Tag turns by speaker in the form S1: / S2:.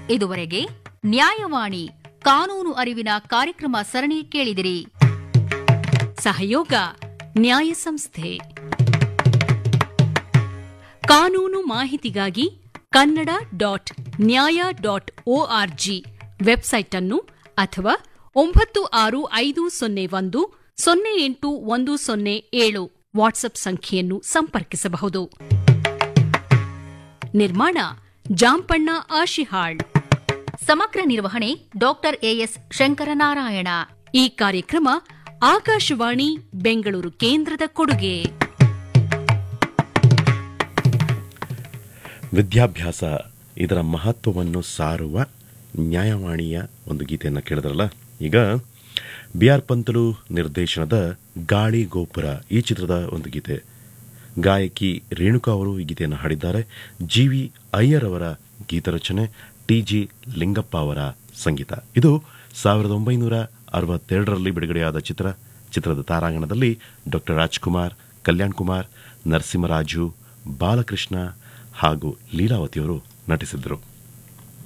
S1: ಇದುವರೆಗೆ ನ್ಯಾಯವಾಣಿ ಕಾನೂನು ಅರಿವಿನ ಕಾರ್ಯಕ್ರಮ ಸರಣಿ ಕೇಳಿದಿರಿ
S2: ಸಹಯೋಗ ನ್ಯಾಯ ಸಂಸ್ಥೆ ಕಾನೂನು ಮಾಹಿತಿಗಾಗಿ Kannada dot Nyaya dot org website ಅನ್ನು ಅಥವಾ ಒಂಬತ್ತು ಆರು ಐದು ಸೊನ್ನೆ ಒಂದು ಸೊನ್ನೆ ಎಂಟು ಒಂದು ಸೊನ್ನೆ ಏಳು ವಾಟ್ಸ್ಆಪ್ ಸಂಖ್ಯೆಯನ್ನು ಸಂಪರ್ಕಿಸಬಹುದು ನಿರ್ಮಾಣ ಜಾಂಪಣ್ಣ ಆಶಿಹಾಳ್
S1: ಸಮಗ್ರ ನಿರ್ವಹಣೆ ಡಾಕ್ಟರ್ ಎಎಸ್ ಶಂಕರನಾರಾಯಣ
S2: ಈ ಕಾರ್ಯಕ್ರಮ ಆಕಾಶವಾಣಿ ಬೆಂಗಳೂರು ಕೇಂದ್ರದ ಕೊಡುಗೆ
S3: ವಿದ್ಯಾಭ್ಯಾಸ ಇದರ ಮಹತ್ವವನ್ನು ಸಾರುವ ನ್ಯಾಯವಾಣಿಯ ಒಂದು ಗೀತೆಯನ್ನು ಕೇಳಿದ್ರಲ್ಲ ಈಗ ಬಿ ಆರ್ ಪಂತಲು ನಿರ್ದೇಶನದ ಗಾಳಿ ಗೋಪುರ ಈ ಚಿತ್ರದ ಒಂದು ಗೀತೆ ಗಾಯಕಿ ರೇಣುಕಾ ಅವರು ಈ ಗೀತೆಯನ್ನು ಹಾಡಿದ್ದಾರೆ ಜಿ ವಿ ಅಯ್ಯರ್ ಅವರ ಗೀತರಚನೆ ಟಿ ಜಿ ಲಿಂಗಪ್ಪ ಅವರ ಸಂಗೀತ ಇದು ಸಾವಿರದ ಒಂಬೈನೂರ ಅರವತ್ತೆರಡರಲ್ಲಿ ಬಿಡುಗಡೆಯಾದ ಚಿತ್ರ ಚಿತ್ರದ ತಾರಾಂಗಣದಲ್ಲಿ ಡಾಕ್ಟರ್ ರಾಜ್ಕುಮಾರ್ ಕಲ್ಯಾಣ್ ಕುಮಾರ್ ನರಸಿಂಹರಾಜು ಬಾಲಕೃಷ್ಣ ಹಾಗೂ ಲೀಲಾವತಿಯವರು ನಟಿಸಿದ್ದರು